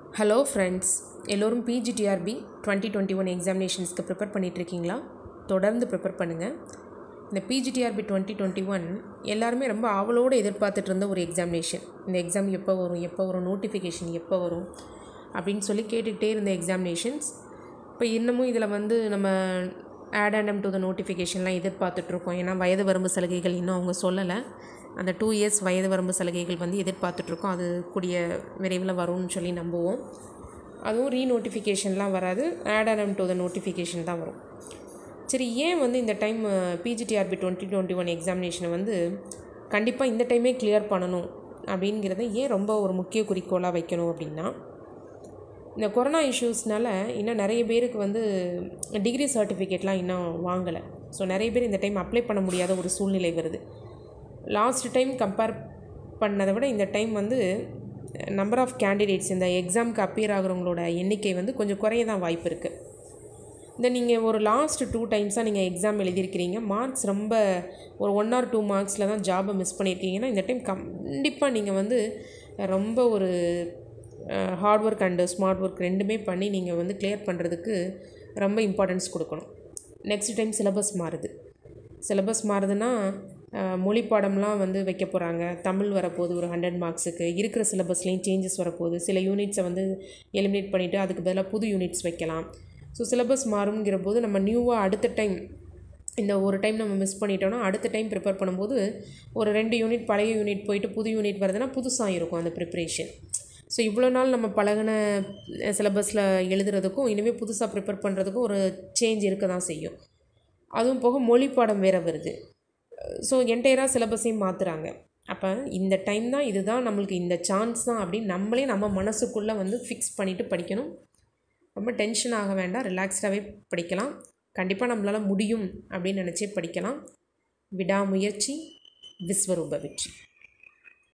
hello friends எல்லோரும் PGTRB twenty twenty one எக்ஸாமினேஷன்ஸ்க்கு prepare பண்ணிகிட்ருக்கீங்களா தொடர்ந்து ப்ரிப்பேர் பண்ணுங்கள் இந்த பிஜிடிஆர்பி டுவெண்ட்டி டுவெண்ட்டி ஒன் எல்லாருமே ரொம்ப ஆவலோடு எதிர்பார்த்துட்டு இருந்த ஒரு எக்ஸாமினேஷன் இந்த எக்ஸாம் எப்போ வரும் எப்போ வரும் நோட்டிஃபிகேஷன் எப்போ வரும் அப்படின்னு சொல்லி கேட்டுக்கிட்டே இருந்த எக்ஸாமினேஷன்ஸ் இப்போ இன்னமும் இதில் வந்து நம்ம ஆட் அண்டம் டு த நோட்டிஃபிகேஷன்லாம் எதிர்பார்த்துட்ருக்கோம் ஏன்னா வயது வரம்பு சலுகைகள் இன்னும் அவங்க சொல்லலை அந்த டூ இயர்ஸ் வயது வரம்பு சலுகைகள் வந்து எதிர்பார்த்துட்ருக்கோம் அது கூடிய விரைவில் வரும்னு சொல்லி நம்புவோம் அதுவும் ரீநோட்டிஃபிகேஷன்லாம் வராது ஆட் அண்டம் டு த நோட்டிஃபிகேஷன் தான் வரும் சரி ஏன் வந்து இந்த time PGTRB twenty twenty one எக்ஸாமினேஷனை வந்து கண்டிப்பாக இந்த டைமே கிளியர் பண்ணணும் அப்படிங்கிறத ஏன் ரொம்ப ஒரு முக்கிய குறிக்கோளாக வைக்கணும் அப்படின்னா இந்த கொரோனா இஷ்யூஸ்னால இன்னும் நிறைய பேருக்கு வந்து டிகிரி சர்டிஃபிகேட்லாம் இன்னும் வாங்கலை ஸோ நிறைய பேர் இந்த டைம் அப்ளை பண்ண முடியாத ஒரு சூழ்நிலை வருது லாஸ்ட் டைம் கம்பேர் பண்ணதை விட இந்த டைம் வந்து நம்பர் ஆஃப் கேண்டிடேட்ஸ் இந்த எக்ஸாமுக்கு அப்பியர் ஆகிறவங்களோட எண்ணிக்கை வந்து கொஞ்சம் குறைய தான் வாய்ப்பு இருக்குது இந்த நீங்கள் ஒரு லாஸ்ட் டூ டைம்ஸாக நீங்கள் எக்ஸாம் எழுதியிருக்கிறீங்க மார்க்ஸ் ரொம்ப ஒரு ஒன் ஆர் டூ மார்க்ஸில் தான் ஜாபை மிஸ் பண்ணியிருக்கீங்கன்னா இந்த டைம் கண்டிப்பாக நீங்கள் வந்து ரொம்ப ஒரு hard work and smart work ரெண்டுமே பண்ணி நீங்கள் வந்து கிளியர் பண்ணுறதுக்கு ரொம்ப இம்பார்ட்டன்ஸ் கொடுக்கணும் நெக்ஸ்ட் டைம் சிலபஸ் மாறுது சிலபஸ் மாறுதுன்னா மொழி பாடம்லாம் வந்து வைக்க போகிறாங்க தமிழ் வரப்போகுது ஒரு ஹண்ட்ரட் மார்க்ஸுக்கு இருக்கிற சிலபஸ்லேயும் சேஞ்சஸ் வரப்போகுது சில யூனிட்ஸை வந்து எலிமினேட் பண்ணிவிட்டு அதுக்கு பதிலாக புது யூனிட்ஸ் வைக்கலாம் ஸோ சிலபஸ் மாறுங்கிற போது நம்ம நியூவாக அடுத்த டைம் இந்த ஒரு டைம் நம்ம மிஸ் பண்ணிட்டோன்னா அடுத்த டைம் ப்ரிப்பேர் பண்ணும்போது ஒரு ரெண்டு யூனிட் பழைய யூனிட் போயிட்டு புது யூனிட் வருதுன்னா புதுசாக இருக்கும் அந்த ப்ரிப்ரேஷன் ஸோ இவ்வளோ நாள் நம்ம பழகின சிலபஸில் எழுதுறதுக்கும் இனிமேல் புதுசாக ப்ரிப்பேர் பண்ணுறதுக்கும் ஒரு சேஞ்ச் இருக்க தான் செய்யும் அதுவும் போக மொழி பாடம் வேறு வருது ஸோ என்டையராக சிலபஸையும் மாற்றுறாங்க அப்போ இந்த டைம் தான் இதுதான் நம்மளுக்கு இந்த சான்ஸ் தான் அப்படின்னு நம்மளே நம்ம மனசுக்குள்ளே வந்து ஃபிக்ஸ் பண்ணிவிட்டு படிக்கணும் ரொம்ப டென்ஷன் ஆக வேண்டாம் ரிலாக்ஸ்டாகவே படிக்கலாம் கண்டிப்பாக நம்மளால் முடியும் அப்படின்னு நினச்சே படிக்கலாம் விடாமுயற்சி விஸ்வரூப வெற்றி